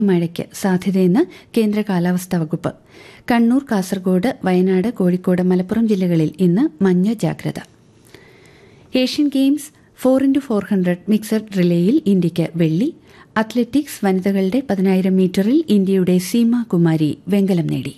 മഴയ്ക്ക് സാധ്യതയെന്ന് കേന്ദ്ര കാലാവസ്ഥാ വകുപ്പ് കണ്ണൂർ കാസർഗോഡ് വയനാട് കോഴിക്കോട് മലപ്പുറം ജില്ലകളിൽ ഇന്ന് മഞ്ഞ ജാഗ്രത Asian games four into four hundred mixed റിലേയിൽ ഇന്ത്യയ്ക്ക് വെള്ളി അത്ലറ്റിക്സ് വനിതകളുടെ പതിനായിരം മീറ്ററിൽ ഇന്ത്യയുടെ സീമ കുമാരി വെങ്കലം നേടി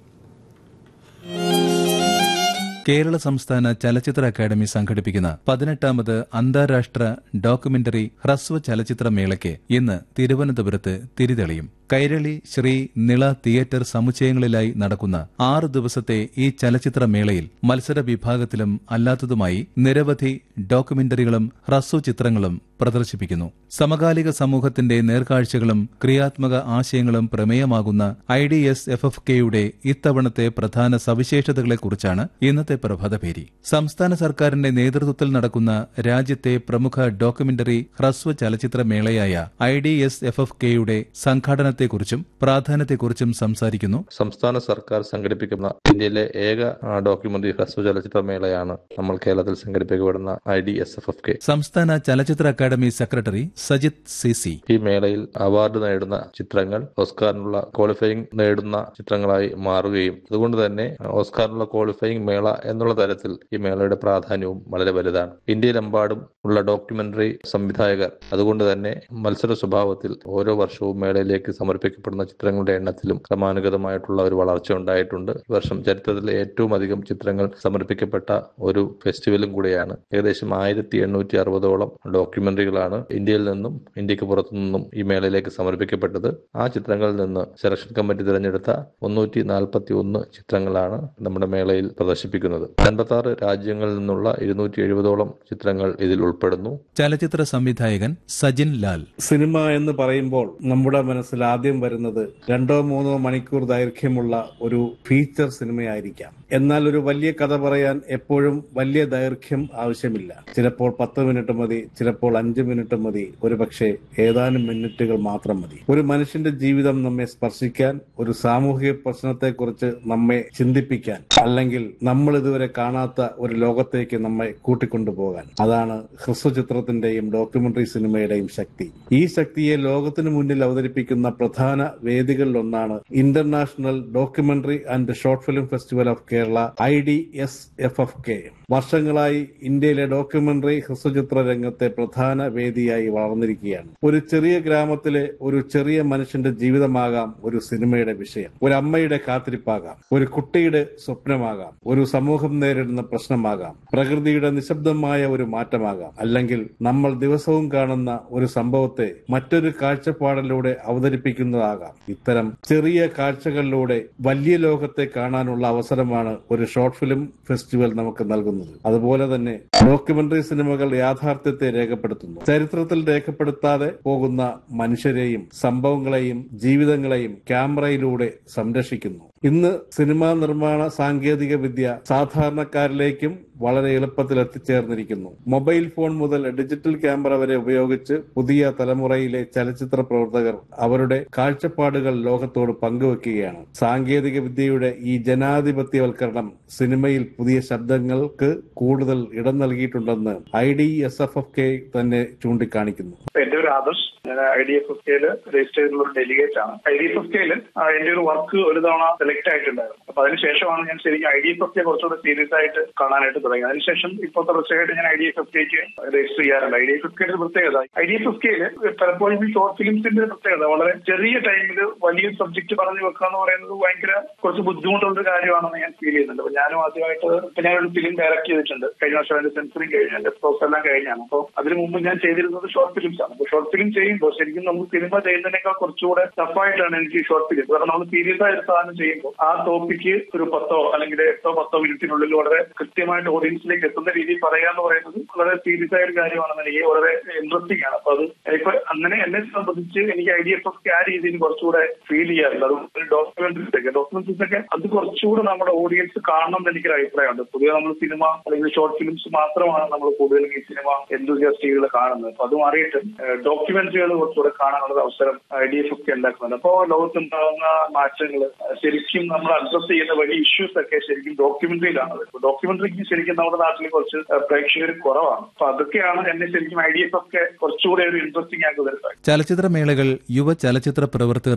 കേരള സംസ്ഥാന ചലച്ചിത്ര അക്കാദമി സംഘടിപ്പിക്കുന്ന പതിനെട്ടാമത് അന്താരാഷ്ട്ര ഡോക്യുമെന്ററി ഹ്രസ്വ ചലച്ചിത്ര മേളയ്ക്ക് ഇന്ന് തിരുവനന്തപുരത്ത് തിരിതെളിയും കൈരളി ശ്രീ നിള തിയേറ്റർ സമുച്ചയങ്ങളിലായി നടക്കുന്ന ആറ് ദിവസത്തെ ഈ ചലച്ചിത്ര മേളയിൽ മത്സര വിഭാഗത്തിലും അല്ലാത്തതുമായി നിരവധി ഡോക്യുമെന്ററികളും ഹ്രസ്വ ചിത്രങ്ങളും പ്രദർശിപ്പിക്കുന്നു സമകാലിക സമൂഹത്തിന്റെ നേർക്കാഴ്ചകളും ക്രിയാത്മക ആശയങ്ങളും പ്രമേയമാകുന്ന I D S F F കെയുടെ ഇത്തവണത്തെ പ്രധാന സവിശേഷതകളെക്കുറിച്ചാണ് ഇന്നത്തെ പ്രഭാതപേരി സംസ്ഥാന സർക്കാരിന്റെ നേതൃത്വത്തിൽ നടക്കുന്ന രാജ്യത്തെ പ്രമുഖ ഡോക്യുമെന്ററി ഹ്രസ്വ ചലച്ചിത്ര മേളയായ I D S F F കെയുടെ സംഘാടനത്തെക്കുറിച്ചും പ്രാധാന്യത്തെക്കുറിച്ചും സംസാരിക്കുന്നു സംസ്ഥാന സർക്കാർ സംഘടിപ്പിക്കുന്ന ഇന്ത്യയിലെ ഏക ആ, ഡോക്യുമെന്ററി ഹ്രസ്വ ചലച്ചിത്ര മേളയാണ് നമ്മൾ കേരളത്തിൽ സംഘടിപ്പിക്കപ്പെടുന്ന I D S F F K സംസ്ഥാന ചലച്ചിത്ര academy secretary Sajith C C ഈ മേളയിൽ അവാർഡ് നേടുന്ന ചിത്രങ്ങൾ ഓസ്കാറിനുള്ള ക്വാളിഫയിങ് നേടുന്ന ചിത്രങ്ങളായി മാറുകയും അതുകൊണ്ട് തന്നെ ഓസ്കാറിനുള്ള ക്വാളിഫയിങ് മേള എന്നുള്ള തരത്തിൽ ഈ മേളയുടെ പ്രാധാന്യവും വളരെ വലുതാണ് ഇന്ത്യയിലെമ്പാടും ഉള്ള ഡോക്യുമെന്ററി സംവിധായകർ അതുകൊണ്ട് തന്നെ മത്സര സ്വഭാവത്തിൽ ഓരോ വർഷവും മേളയിലേക്ക് സമർപ്പിക്കപ്പെടുന്ന ചിത്രങ്ങളുടെ എണ്ണത്തിലും ക്രമാനുഗതമായിട്ടുള്ള ഒരു വളർച്ച ഉണ്ടായിട്ടുണ്ട് ഈ വർഷം ചരിത്രത്തിലെ ഏറ്റവും അധികം ചിത്രങ്ങൾ സമർപ്പിക്കപ്പെട്ട ഒരു ഫെസ്റ്റിവലും കൂടിയാണ് ഏകദേശം ആയിരത്തി എണ്ണൂറ്റി അറുപതോളം ഡോക്യുമെന്ററികളാണ് ഇന്ത്യയിൽ നിന്നും ഇന്ത്യക്ക് പുറത്തു നിന്നും ഈ മേളയിലേക്ക് സമർപ്പിക്കപ്പെട്ടത് ആ ചിത്രങ്ങളിൽ നിന്ന് സെലക്ഷൻ കമ്മിറ്റി തിരഞ്ഞെടുത്ത മുന്നൂറ്റി നാൽപ്പത്തി ഒന്ന് ചിത്രങ്ങളാണ് നമ്മുടെ മേളയിൽ പ്രദർശിപ്പിക്കുന്നത് അൻപത്തി ആറ് രാജ്യങ്ങളിൽ നിന്നുള്ള ഇരുന്നൂറ്റി എഴുപതോളം ചിത്രങ്ങൾ ഇതിൽ ഉൾപ്പെടുന്നു ചലച്ചിത്ര സംവിധായകൻ സജിൻ ലാൽ സിനിമ എന്ന് പറയുമ്പോൾ നമ്മുടെ മനസ്സിൽ ആദ്യം വരുന്നത് രണ്ടോ മൂന്നോ മണിക്കൂർ ദൈർഘ്യമുള്ള ഒരു ഫീച്ചർ സിനിമയായിരിക്കാം എന്നാൽ ഒരു വലിയ കഥ പറയാൻ എപ്പോഴും വലിയ ദൈർഘ്യം ആവശ്യമില്ല ചിലപ്പോൾ പത്ത് മിനിറ്റ് മതി ചിലപ്പോൾ അഞ്ച് മിനിറ്റ് മതി ഒരു പക്ഷേ ഏതാനും മിനിറ്റുകൾ മാത്രം മതി ഒരു മനുഷ്യന്റെ ജീവിതം നമ്മെ സ്പർശിക്കാൻ ഒരു സാമൂഹിക പ്രശ്നത്തെക്കുറിച്ച് നമ്മെ ചിന്തിപ്പിക്കാൻ അല്ലെങ്കിൽ നമ്മൾ ഇതുവരെ കാണാത്ത ഒരു ലോകത്തേക്ക് നമ്മെ കൂട്ടിക്കൊണ്ടുപോകാൻ അതാണ് ഹ്രസ്വചിത്രത്തിന്റെയും ഡോക്യുമെന്ററി സിനിമയുടെയും ശക്തി ഈ ശക്തിയെ ലോകത്തിന് മുന്നിൽ അവതരിപ്പിക്കുന്ന പ്രധാന വേദികളിലൊന്നാണ് international documentary and short film festival of Kerala I D S F F K വർഷങ്ങളായി ഇന്ത്യയിലെ ഡോക്യുമെന്ററി ഹ്രസ്വചിത്ര രംഗത്തെ പ്രധാന വേദിയായി വളർന്നിരിക്കുകയാണ് ഒരു ചെറിയ ഗ്രാമത്തിലെ ഒരു ചെറിയ മനുഷ്യന്റെ ജീവിതമാകാം ഒരു സിനിമയുടെ വിഷയം ഒരു അമ്മയുടെ കാത്തിരിപ്പാകാം ഒരു കുട്ടിയുടെ സ്വപ്നമാകാം ഒരു സമൂഹം നേരിടുന്ന പ്രശ്നമാകാം പ്രകൃതിയുടെ നിശബ്ദമായ ഒരു മാറ്റമാകാം അല്ലെങ്കിൽ നമ്മൾ ദിവസവും കാണുന്ന ഒരു സംഭവത്തെ മറ്റൊരു കാഴ്ചപ്പാടിലൂടെ അവതരിപ്പിക്കുന്നതാകാം ഇത്തരം ചെറിയ കാഴ്ചകളിലൂടെ വലിയ ലോകത്തെ കാണാനുള്ള അവസരമാണ് ഒരു ഷോർട്ട് ഫിലിം ഫെസ്റ്റിവൽ നമുക്ക് നൽകുന്നത് അതുപോലെ തന്നെ ഡോക്യുമെന്ററി സിനിമകൾ യാഥാർത്ഥ്യത്തെ രേഖപ്പെടുത്തുന്നു ചരിത്രത്തിൽ രേഖപ്പെടുത്താതെ പോകുന്ന മനുഷ്യരെയും സംഭവങ്ങളെയും ജീവിതങ്ങളെയും ക്യാമറയിലൂടെ സംരക്ഷിക്കുന്നു ഇന്ന് സിനിമാ നിർമ്മാണ സാങ്കേതിക വിദ്യ സാധാരണക്കാരിലേക്കും വളരെ എളുപ്പത്തിൽ എത്തിച്ചേർന്നിരിക്കുന്നു മൊബൈൽ ഫോൺ മുതൽ ഡിജിറ്റൽ ക്യാമറ വരെ ഉപയോഗിച്ച് പുതിയ തലമുറയിലെ ചലച്ചിത്ര പ്രവർത്തകർ അവരുടെ കാഴ്ചപ്പാടുകൾ ലോകത്തോട് പങ്കുവെക്കുകയാണ് സാങ്കേതിക വിദ്യയുടെ ഈ ജനാധിപത്യവൽക്കരണം സിനിമയിൽ പുതിയ ശബ്ദങ്ങൾക്ക് കൂടുതൽ ഇടം നൽകിയിട്ടുണ്ടെന്ന് I D S F F K തന്നെ ചൂണ്ടിക്കാണിക്കുന്നു എന്റെ ഒരു ആദർശ് ഞാൻ ഐ ഡി എഫ് എഫ് കെയില് രജിസ്റ്റർ ചെയ്തിട്ടുള്ള ഒരു ഡെലിഗേറ്റ് ആണ് ഐ ഡി എഫ് എഫ് കെയില് എന്റെ ഒരു വർക്ക് ഒരു തവണ സെലക്ട് ആയിട്ടുണ്ടായിരുന്നു അപ്പൊ അതിനുശേഷമാണ് ഞാൻ ശരിക്കും I D F F K കുറച്ചുകൂടെ സീരിയസ് ആയിട്ട് കാണാനായിട്ട് തുടങ്ങി അതിനുശേഷം ഇപ്പോൾ തുടർച്ചയായിട്ട് ഞാൻ ഐ ഡി എഫ് എഫ് കെക്ക് രജിസ്റ്റർ ചെയ്യാറുണ്ട് ഐ ഡി എഫ് എഫ് കെയുടെ ഒരു പ്രത്യേകത ഐ ഡി എഫ് എഫ് കെയില് പലപ്പോഴും ഈ ഷോർട്ട് ഫിലിംസിന്റെ ഒരു പ്രത്യേകത വളരെ ചെറിയ ടൈമിൽ വലിയ സബ്ജക്ട് പറഞ്ഞു വെക്കുക എന്ന് പറയുന്നത് ഭയങ്കര കുറച്ച് ബുദ്ധിമുട്ടുള്ള ഒരു കാര്യമാണെന്ന് ഞാൻ ഫീൽ ചെയ്യുന്നുണ്ട് അപ്പൊ ഞാനും ആദ്യമായിട്ട് ഇപ്പൊ ഞാൻ ഒരു ഫിലിം ഡയറക്ട് ചെയ്തിട്ടുണ്ട് കഴിഞ്ഞ വർഷം അതിന്റെ സെൻസറി കഴിഞ്ഞു എന്റെ പ്രോസസ് എല്ലാം കഴിഞ്ഞാണ് അപ്പോൾ അതിന് മുമ്പ് ഞാൻ ചെയ്തിരുന്നത് ഷോർട്ട് ഫിലിംസ് ആണ് അപ്പൊ ഷോർട്ട് ഫിലിം ചെയ്യുമ്പോൾ ശരിക്കും നമ്മൾ സിനിമ ചെയ്യുന്നതിനേക്കാൾ കുറച്ചുകൂടെ ടഫായിട്ടാണ് എനിക്ക് ഷോർട്ട് ഫിലിം കാരണം നമ്മൾ സീരിയസ് ആയ ഒരു സാധനം ചെയ്യുമ്പോൾ ആ ടോപ്പിക്ക് ഒരു പത്തോ അല്ലെങ്കിൽ എട്ടോ പത്തോ മിനിറ്റിനുള്ളിൽ വളരെ കൃത്യമായിട്ട് ഓഡിയൻസിലേക്ക് എത്തുന്ന രീതിയിൽ പറയുക എന്ന് പറയുന്നത് വളരെ സീരിയസ് ആയ ഒരു കാര്യമാണെന്ന് എനിക്ക് വളരെ ഇൻട്രസ്റ്റിംഗ് ആണ് അപ്പൊ അത് ഇപ്പൊ അങ്ങനെ എന്നെ സംബന്ധിച്ച് എനിക്ക് ഐ ഡി എഫ് ഒക്കെ ആ രീതിയിൽ കുറച്ചുകൂടെ ഫീൽ ചെയ്യാറുണ്ട് അതുകൊണ്ട് ഡോക്യുമെന്ററീസ് ഒക്കെ ഡോക്യുമെന്ററീസ് ഒക്കെ അത് കുറച്ചുകൂടെ നമ്മുടെ ഓഡിയൻസ് കാണണം എന്ന് എനിക്കൊരു അഭിപ്രായമുണ്ട് പൊതുവെ നമ്മൾ സിനിമ അല്ലെങ്കിൽ ഷോർട്ട് ഫിലിംസ് മാത്രമാണ് നമ്മൾ കൂടുതലും ഈ സിനിമ എന്തുജാസ്റ്റികൾ കാണുന്നത് അപ്പൊ അത് മാറിയിട്ട് ഡോക്യുമെന്ററികൾ സിനിമകൾ കുറച്ചുകൂടെ കാണാനുള്ള അവസരം ഐ ഡി എഫ് ഒക്കെ ഉണ്ടാക്കുന്നുണ്ട് അപ്പോൾ ലോകത്തുണ്ടാകുന്ന മാറ്റങ്ങൾ ശരിക്കും നമ്മൾ അഡ്രസ് ചെയ്യുന്ന വലിയ ഇഷ്യൂസ് ഒക്കെ ശരിക്കും ഡോക്യുമെന്ററിയിലാണ് ഡോക്യുമെന്ററിക്ക് ശരിക്കും നമ്മുടെ നാട്ടിൽ കുറച്ച് പ്രേക്ഷകർ കുറവാണ് അപ്പൊ അതൊക്കെയാണ് എന്നെ ശരിക്കും ഐ ഡി എഫ് ഒക്കെ കുറച്ചുകൂടെ ഒരു ഇൻട്രസ്റ്റിംഗ് ആക്കി വരുന്നത് ചലച്ചിത്രമേളകൾ യുവ ചലച്ചിത്ര പ്രവർത്തകർ